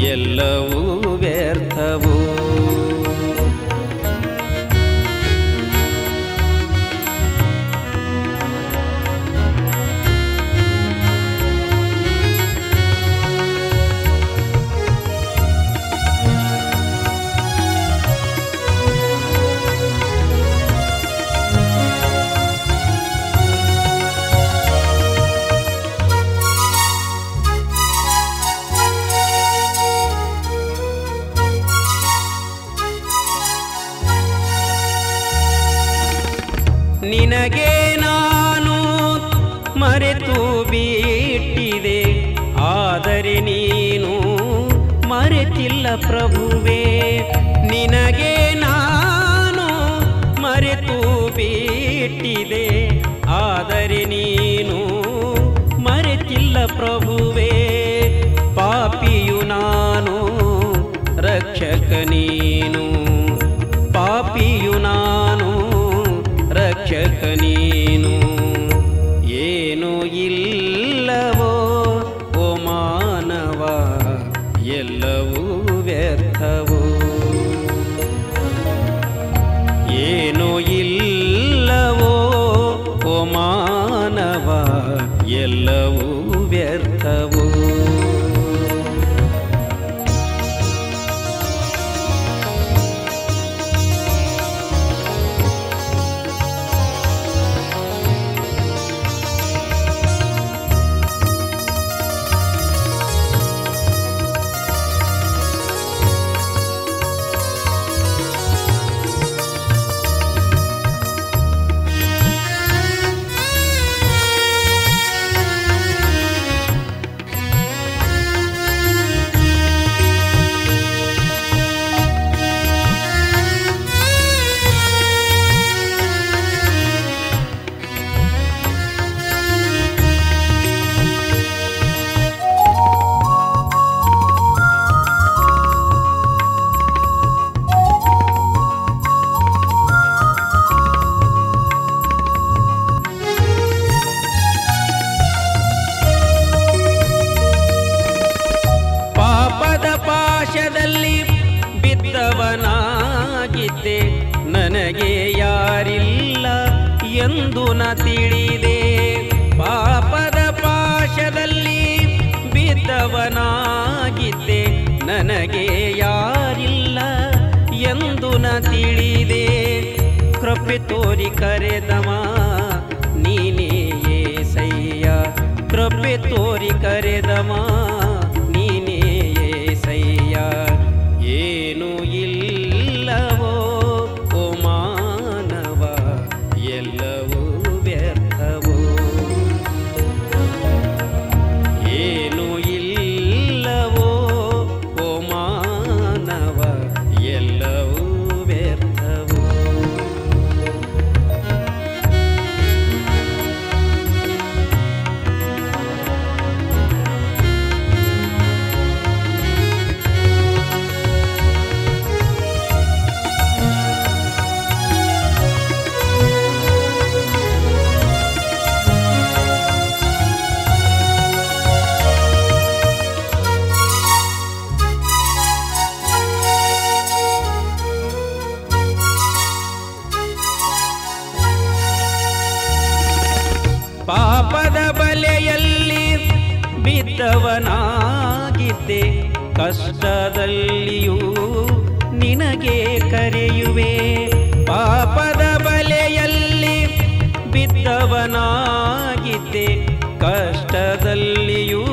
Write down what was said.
ಎಲ್ಲವೂ ವ್ಯರ್ಥವು ನಿನಗೆ ನಾನು ಮರೆತು ಬಿಟ್ಟಿದೆ ಆದರೆ ನೀನು ಮರೆತಿಲ್ಲ ಪ್ರಭುವೇ ನಿನಗೆ ನಾನು ಮರೆತು ಬಿಟ್ಟಿದೆ ಆದರೆ ನೀನು ಮರೆತಿಲ್ಲ ಪ್ರಭುವೇ ಪಾಪಿಯು ನಾನು ರಕ್ಷಕ ನೀನು ಪಾಪಿಯು ನಾನು ರಕ್ಷಕ ನೀನು ಏನು ಇಲ್ಲವೋ ಓ ಮಾನವ ಎಲ್ಲವೂ ವ್ಯರ್ಥವು ಏನು ಇಲ್ಲವೋ ಓ ಮಾನವ ಎಲ್ಲವೂ ವ್ಯರ್ಥವು ಪಾಪದ ಪಾಶದಲ್ಲಿ ಬಿದ್ದವನಾಗಿದ್ದೆ ನನಗೆ ಯಾರಿಲ್ಲ ಎಂದು ನ ತಿಳಿದೆ ಪಾಪದ ಪಾಶದಲ್ಲಿ ಬಿದ್ದವನಾಗಿದ್ದೆ ನನಗೆ ಯಾರಿಲ್ಲ ಎಂದು ನ ತಿಳಿದೆ ಕೃಪೆ ತೋರಿ ಕರೆದವ ನೀನೇ ಏಸಯ್ಯ ಕೃಪೆ ತೋರಿ ಕರೆದವ ನೀನೇ ಏಸಯ್ಯ ಏನು ಇಲ್ಲವೋ ಓ ಮಾನವ ಎಲ್ಲವೂ ವ್ಯರ್ಥವೋ ಏನು ಇಲ್ಲವೋ ಓ ಮಾನವ ಎಲ್ಲವೂ ವ್ಯರ್ಥವೋ ಪಾಪದ ಬಲೆಯಲ್ಲಿ ಬಿದ್ದವನಾಗಿದ್ದೆ ಕಷ್ಟದಲ್ಲಿಯೂ ನಿನಗೆ ಕರೆಯುವೆ ಪಾಪದ ಬಲೆಯಲ್ಲಿ ಬಿದ್ದವನಾಗಿದ್ದೆ ಕಷ್ಟದಲ್ಲಿಯೂ